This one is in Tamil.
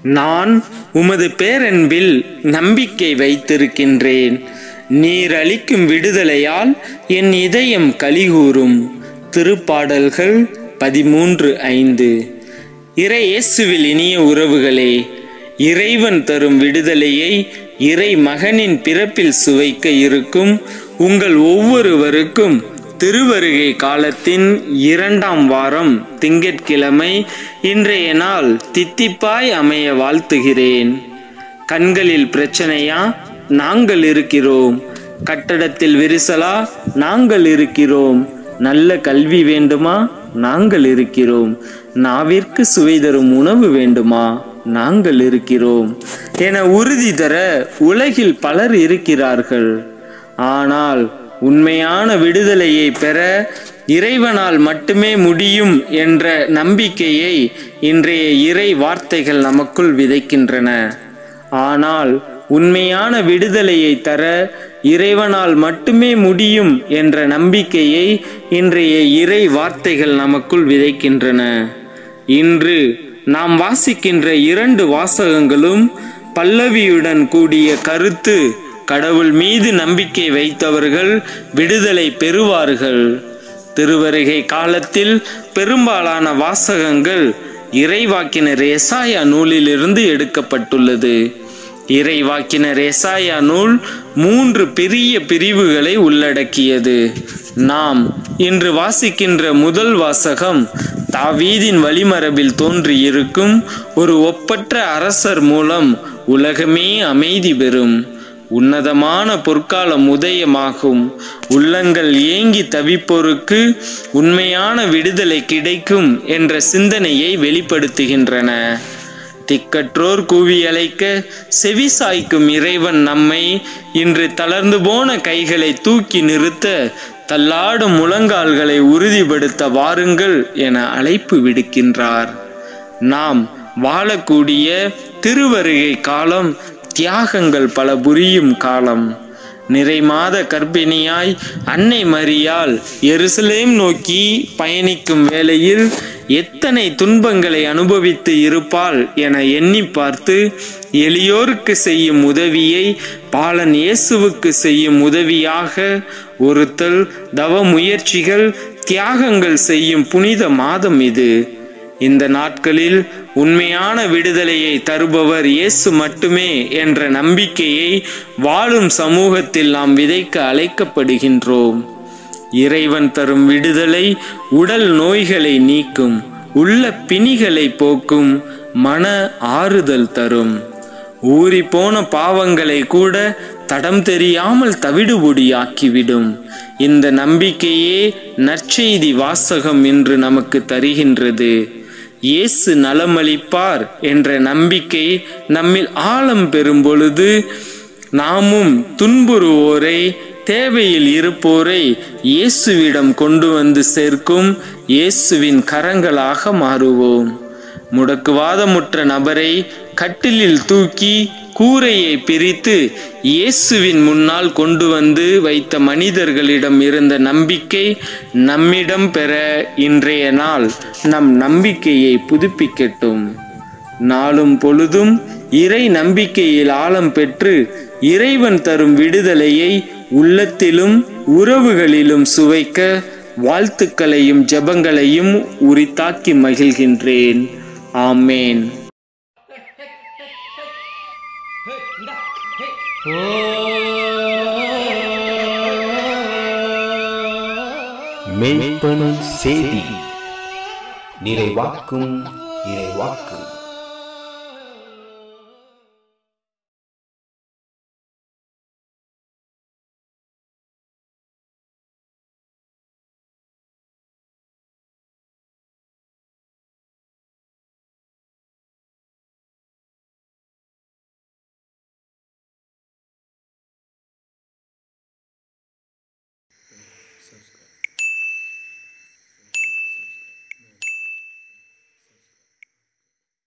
நான் உமது பேரன்பில் நம்பிக்கை வைத்திருக்கின்றேன் நீர் அளிக்கும் விடுதலையால் என் இதயம் கலிகூரும் திருப்பாடல்கள் பதிமூன்று ஐந்து இறை இயேசுவில் இனிய உறவுகளே இறைவன் தரும் விடுதலையை இறை மகனின் பிறப்பில் சுவைக்க இருக்கும் உங்கள் ஒவ்வொருவருக்கும் திருவருகை காலத்தின் இரண்டாம் வாரம் திங்கட்கிழமை இன்றைய நாள் தித்திப்பாய் அமைய வாழ்த்துகிறேன் கண்களில் பிரச்சனையா நாங்கள் இருக்கிறோம் கட்டடத்தில் விரிசலா நாங்கள் இருக்கிறோம் நல்ல கல்வி வேண்டுமா நாங்கள் இருக்கிறோம் நாவிற்கு சுவை தரும் உணவு வேண்டுமா நாங்கள் இருக்கிறோம் என உறுதி தர உலகில் பலர் இருக்கிறார்கள் ஆனால் உண்மையான விடுதலையை பெற இறைவனால் மட்டுமே முடியும் என்ற நம்பிக்கையை இன்றைய இறை வார்த்தைகள் நமக்குள் விதைக்கின்றன ஆனால் உண்மையான விடுதலையை தர இறைவனால் மட்டுமே முடியும் என்ற நம்பிக்கையை இன்றைய இறை வார்த்தைகள் நமக்குள் விதைக்கின்றன இன்று நாம் வாசிக்கின்ற இரண்டு வாசகங்களும் பல்லவியுடன் கூடிய கருத்து கடவுள் மீது நம்பிக்கை வைத்தவர்கள் விடுதலை பெறுவார்கள் திருவருகை காலத்தில் பெரும்பாலான வாசகங்கள் இறைவாக்கினர் எசாயா நூலிலிருந்து எடுக்கப்பட்டுள்ளது இறைவாக்கினர் எசாயா நூல் மூன்று பெரிய பிரிவுகளை உள்ளடக்கியது நாம் இன்று வாசிக்கின்ற முதல் வாசகம் தாவீதின் வழிமரபில் தோன்றியிருக்கும் ஒரு ஒப்பற்ற அரசர் மூலம் உலகமே அமைதி பெறும் உன்னதமான பொற்காலம் உதயமாகும் உள்ளங்கள் ஏங்கி தவிப்போருக்கு உண்மையான விடுதலை கிடைக்கும் என்ற சிந்தனையை வெளிப்படுத்துகின்றன திக்கற்றோர் கூவி அழைக்க செவி சாய்க்கும் இறைவன் நம்மை இன்று தளர்ந்து போன கைகளை தூக்கி நிறுத்த தள்ளாடும் முழங்கால்களை உறுதிப்படுத்த வாருங்கள் என அழைப்பு விடுக்கின்றார் நாம் வாழக்கூடிய திருவருகை காலம் தியாகங்கள் பல புரியும் காலம் நிறைமாத கர்ப்பிணியாய் அன்னை மரியால் எருசலேம் நோக்கி பயணிக்கும் வேளையில் எத்தனை துன்பங்களை அனுபவித்து இருப்பாள் என எண்ணி பார்த்து எளியோருக்கு செய்யும் உதவியை பாலன் இயேசுவுக்கு செய்யும் உதவியாக ஒருத்தல் தவ முயற்சிகள் தியாகங்கள் செய்யும் புனித மாதம் இது இந்த நாட்களில் உண்மையான விடுதலையை தருபவர் இயேசு மட்டுமே என்ற நம்பிக்கையை வாழும் சமூகத்தில் நாம் விதைக்க அழைக்கப்படுகின்றோம் இறைவன் தரும் விடுதலை உடல் நோய்களை நீக்கும் உள்ள பிணிகளை போக்கும் மன ஆறுதல் தரும் ஊறி போன பாவங்களை கூட தடம் தெரியாமல் தவிடுபொடியாக்கிவிடும் இந்த நம்பிக்கையே நற்செய்தி வாசகம் என்று நமக்கு தருகின்றது இயேசு நலமளிப்பார் என்ற நம்பிக்கை நம்மில் ஆழம் பெறும் பொழுது நாமும் துன்புறுவோரை தேவையில் இருப்போரை இயேசுவிடம் கொண்டு வந்து சேர்க்கும் இயேசுவின் கரங்களாக மாறுவோம் முடக்குவாதமுற்ற நபரை கட்டிலில் தூக்கி கூரையை பிரித்து இயேசுவின் முன்னால் கொண்டு வந்து வைத்த மனிதர்களிடம் இருந்த நம்பிக்கை நம்மிடம் பெற இன்றைய நாள் நம் நம்பிக்கையை புதுப்பிக்கட்டும் நாளும் பொழுதும் இறை நம்பிக்கையில் ஆழம் பெற்று இறைவன் தரும் விடுதலையை உள்ளத்திலும் உறவுகளிலும் சுவைக்க வாழ்த்துக்களையும் ஜெபங்களையும் உரித்தாக்கி மகிழ்கின்றேன் ஆமேன் மெய்ப்பனும் செய்தி நிறைவாக்கும் இறைவாக்கு